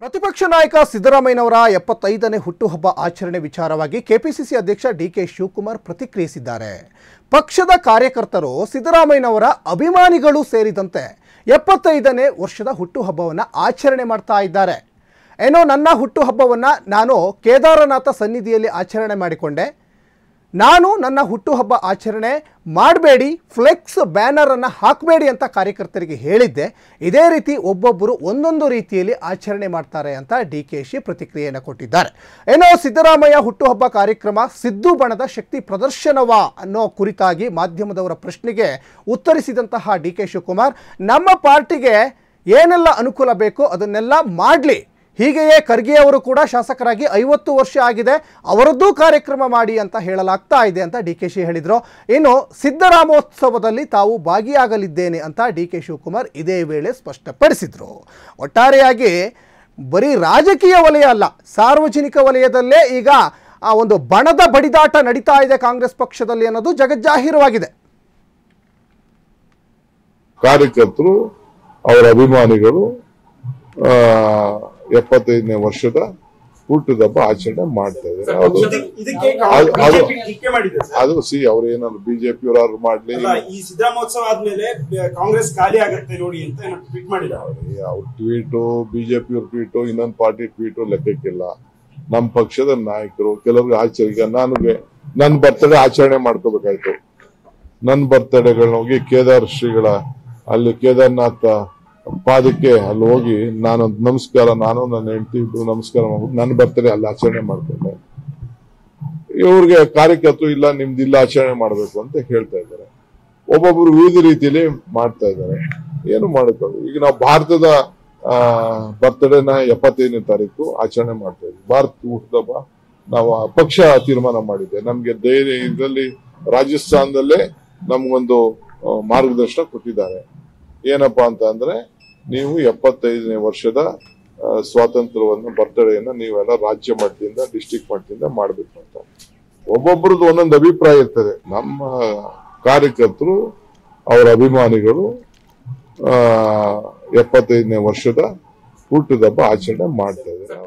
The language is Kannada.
ಪ್ರತಿಪಕ್ಷ ನಾಯಕ ಸಿದ್ದರಾಮಯ್ಯನವರ ಎಪ್ಪತ್ತೈದನೇ ಹುಟ್ಟುಹಬ್ಬ ಆಚರಣೆ ವಿಚಾರವಾಗಿ ಕೆಪಿಸಿಸಿ ಅಧ್ಯಕ್ಷ ಡಿಕೆ ಶಿವಕುಮಾರ್ ಪ್ರತಿಕ್ರಿಯಿಸಿದ್ದಾರೆ ಪಕ್ಷದ ಕಾರ್ಯಕರ್ತರು ಸಿದ್ದರಾಮಯ್ಯನವರ ಅಭಿಮಾನಿಗಳು ಸೇರಿದಂತೆ ಎಪ್ಪತ್ತೈದನೇ ವರ್ಷದ ಹುಟ್ಟುಹಬ್ಬವನ್ನು ಆಚರಣೆ ಮಾಡ್ತಾ ಇದ್ದಾರೆ ಏನೋ ನನ್ನ ಹುಟ್ಟುಹಬ್ಬವನ್ನು ನಾನು ಕೇದಾರನಾಥ ಸನ್ನಿಧಿಯಲ್ಲಿ ಆಚರಣೆ ಮಾಡಿಕೊಂಡೆ ನಾನು ನನ್ನ ಹುಟ್ಟುಹಬ್ಬ ಆಚರಣೆ ಮಾಡಬೇಡಿ ಫ್ಲೆಕ್ಸ್ ಬ್ಯಾನರನ್ನು ಹಾಕಬೇಡಿ ಅಂತ ಕಾರ್ಯಕರ್ತರಿಗೆ ಹೇಳಿದ್ದೆ ಇದೇ ರೀತಿ ಒಬ್ಬೊಬ್ಬರು ಒಂದೊಂದು ರೀತಿಯಲ್ಲಿ ಆಚರಣೆ ಮಾಡ್ತಾರೆ ಅಂತ ಡಿ ಕೆ ಶಿ ಪ್ರತಿಕ್ರಿಯೆಯನ್ನು ಕೊಟ್ಟಿದ್ದಾರೆ ಏನೋ ಸಿದ್ದರಾಮಯ್ಯ ಹುಟ್ಟುಹಬ್ಬ ಕಾರ್ಯಕ್ರಮ ಸಿದ್ದು ಬಣದ ಶಕ್ತಿ ಪ್ರದರ್ಶನವಾ ಅನ್ನೋ ಕುರಿತಾಗಿ ಮಾಧ್ಯಮದವರ ಪ್ರಶ್ನೆಗೆ ಉತ್ತರಿಸಿದಂತಹ ಡಿ ಕೆ ಶಿವಕುಮಾರ್ ನಮ್ಮ ಪಾರ್ಟಿಗೆ ಏನೆಲ್ಲ ಅನುಕೂಲ ಬೇಕೋ ಅದನ್ನೆಲ್ಲ ಮಾಡಲಿ ಹೀಗೆಯೇ ಖರ್ಗೆ ಅವರು ಕೂಡ ಶಾಸಕರಾಗಿ ಐವತ್ತು ವರ್ಷ ಆಗಿದೆ ಅವರದ್ದೂ ಕಾರ್ಯಕ್ರಮ ಮಾಡಿ ಅಂತ ಹೇಳಲಾಗ್ತಾ ಇದೆ ಅಂತ ಡಿ ಕೆ ಶಿ ಹೇಳಿದರು ಇನ್ನು ಸಿದ್ದರಾಮೋತ್ಸವದಲ್ಲಿ ತಾವು ಭಾಗಿಯಾಗಲಿದ್ದೇನೆ ಅಂತ ಡಿ ಕೆ ಶಿವಕುಮಾರ್ ಇದೇ ವೇಳೆ ಸ್ಪಷ್ಟಪಡಿಸಿದರು ಒಟ್ಟಾರೆಯಾಗಿ ಬರೀ ರಾಜಕೀಯ ವಲಯ ಅಲ್ಲ ಸಾರ್ವಜನಿಕ ವಲಯದಲ್ಲೇ ಈಗ ಆ ಒಂದು ಬಣದ ಬಡಿದಾಟ ನಡೀತಾ ಇದೆ ಕಾಂಗ್ರೆಸ್ ಪಕ್ಷದಲ್ಲಿ ಅನ್ನೋದು ಜಗಜ್ಜಾಹೀರವಾಗಿದೆ ಕಾರ್ಯಕರ್ತರು ಅವರ ಅಭಿಮಾನಿಗಳು ಆ, ಎಪ್ಪತ್ತೈದನೇ ವರ್ಷದ ಹುಟ್ಟುಹಬ್ಬ ಆಚರಣೆ ಮಾಡ್ತಾ ಇದ್ದಾರೆ ಅದು ಇದಕ್ಕೆ- ಇದಕ್ಕೆ ಅದು- ಅದು- ಬಿಜೆಪಿ ಟೀಕೆ ಮಾಡಿದೆ ಸರ್ ಅದು ಸಿ ಅವ್ರು ಏನಾದ್ರು ಬಿಜೆಪಿ ಅವ್ರು ಮಾಡ್ಲಿ ಅಲ್ಲ ಈ ಸಿದ್ದರಾಮೋತ್ಸವ ಆದ್ಮೇಲೆ ಬ- ಕಾಂಗ್ರೆಸ್ ಖಾಲಿ ಆಗತ್ತೆ ನೋಡಿ ಅಂತ ಏನೋ ಟ್ವೀಟ್ ಮಾಡಿದ್ದಾರೆ ಅವ್ರ ಟ್ವೀಟು ಬಿಜೆಪಿ ಅವ್ರ ಟ್ವೀಟು ಇನ್ನೊಂದು ಪಾರ್ಟಿ ಟ್ವೀಟು ಲೆಕ್ಕಕ್ಕಿಲ್ಲ ನಮ್ಮ ಪಕ್ಷದ ನಾಯಕರು ಕೆಲವ್ರಿಗೆ ಆಚರಣೆ ಈಗ ನನಗೆ ನನ್ನ ಬರ್ತಡೇ ಆಚರಣೆ ಮಾಡ್ಕೋಬೇಕಾಯ್ತು ನನ್ನ ಬರ್ತಡೇಗಳನ್ನ ಹೋಗಿ ಕೇದಾರ್ ಶ್ರೀಗಳ ಅಲ್ಲಿ ಕೇದಾರ್ನಾಥ ಪಾದಕ್ಕೆ ಅಲ್ಲಿ ಹೋಗಿ ನಾನು ನಮಸ್ಕಾರ ನಾನು ನನ್ನ ಹೆಂಡತಿ ಇಬ್ರು ನಮಸ್ಕಾರ ಮಾಡ್ಬಿಟ್ಟು ನನ್ನ ಬರ್ತಡೇ ಅಲ್ಲಿ ಆಚರಣೆ ಮಾಡ್ಕೊಂಡೆ ಇವ್ರಿಗೆ ಕಾರ್ಯಕರ್ತರು ಇಲ್ಲ ನಿಮ್ದು ಇಲ್ಲ ಆಚರಣೆ ಮಾಡಬೇಕು ಅಂತ ಹೇಳ್ತಾ ಇದ್ದಾರೆ ಒಬ್ಬೊಬ್ರು ವಿವಿಧ ರೀತಿಯಲ್ಲಿ ಮಾಡ್ತಾ ಇದ್ದಾರೆ ಏನು ಮಾಡಕ್ಕಾಗ ಈಗ ನಾವು ಭಾರತದ ಆ ಬರ್ತಡೇನ ಎಪ್ಪತ್ತೈದನೇ ತಾರೀಕು ಆಚರಣೆ ಮಾಡ್ತಾ ಇದ್ವಿ ಭಾರತ ಹುಟ್ಟದಬ್ಬ ನಾವು ಆ ಪಕ್ಷ ತೀರ್ಮಾನ ಮಾಡಿದೆ ನಮ್ಗೆ ಧೈರ್ಯ ಇದರಲ್ಲಿ ರಾಜಸ್ಥಾನದಲ್ಲೇ ನಮ್ಗೊಂದು ಆ, ಮಾರ್ಗದರ್ಶನ ಕೊಟ್ಟಿದ್ದಾರೆ ಏನಪ್ಪಾ ಅಂತ ಅಂದ್ರೆ ನೀವು ಎಪ್ಪತ್ತೈದನೇ ವರ್ಷದ ಆ, ಸ್ವಾತಂತ್ರ್ಯವನ್ನು ಬರ್ತಡೆಯನ್ನ ನೀವೆಲ್ಲ ರಾಜ್ಯ ಮಟ್ಟದಿಂದ ಡಿಸ್ಟಿಕ್ ಮಟ್ಟದಿಂದ ಮಾಡ್ಬೇಕು ಅಂತ ಒಬ್ಬೊಬ್ರದ್ದು ಒಂದೊಂದು ಅಭಿಪ್ರಾಯ ಇರ್ತದೆ ನಮ್ಮ ಕಾರ್ಯಕರ್ತರು ಅವರ ಅಭಿಮಾನಿಗಳು ಆ ಎಪ್ಪತ್ತೈದನೇ ವರ್ಷದ ಹುಟ್ಟುಹಬ್ಬ ಆಚರಣೆ ಮಾಡ್ತಾ ಇದ್ದಾರೆ